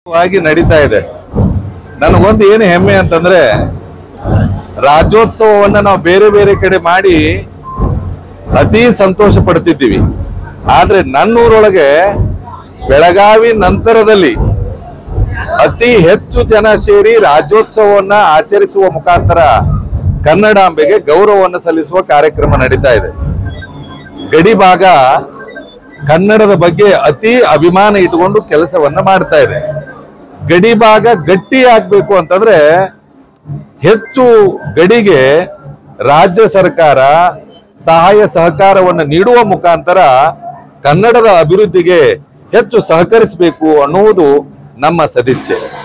ವಾಗಿ ನಡೀತಾ ಇದೆ ನನಗೊಂದು ಏನು ಹೆಮ್ಮೆ ಅಂತಂದ್ರೆ ರಾಜ್ಯೋತ್ಸವವನ್ನ ನಾವು ಬೇರೆ ಬೇರೆ ಕಡೆ ಮಾಡಿ ಅತಿ ಸಂತೋಷ ಪಡ್ತಿದ್ದೀವಿ ಆದ್ರೆ ನನ್ನೂರೊಳಗೆ ಬೆಳಗಾವಿ ನಂತರದಲ್ಲಿ ಅತಿ ಹೆಚ್ಚು ಜನ ಸೇರಿ ರಾಜ್ಯೋತ್ಸವವನ್ನ ಆಚರಿಸುವ ಮುಖಾಂತರ ಕನ್ನಡಾಂಬೆಗೆ ಗೌರವವನ್ನು ಸಲ್ಲಿಸುವ ಕಾರ್ಯಕ್ರಮ ನಡೀತಾ ಇದೆ ಗಡಿ ಭಾಗ ಕನ್ನಡದ ಬಗ್ಗೆ ಅತಿ ಅಭಿಮಾನ ಇಟ್ಟುಕೊಂಡು ಕೆಲಸವನ್ನ ಮಾಡ್ತಾ ಇದೆ ಗಡಿ ಭಾಗ ಗಟ್ಟಿ ಆಗ್ಬೇಕು ಅಂತಂದ್ರೆ ಹೆಚ್ಚು ಗಡಿಗೆ ರಾಜ್ಯ ಸರ್ಕಾರ ಸಹಾಯ ಸಹಕಾರವನ್ನು ನೀಡುವ ಮುಖಾಂತರ ಕನ್ನಡದ ಅಭಿವೃದ್ಧಿಗೆ ಹೆಚ್ಚು ಸಹಕರಿಸಬೇಕು ಅನ್ನುವುದು ನಮ್ಮ ಸದಿಚ್ಛೆ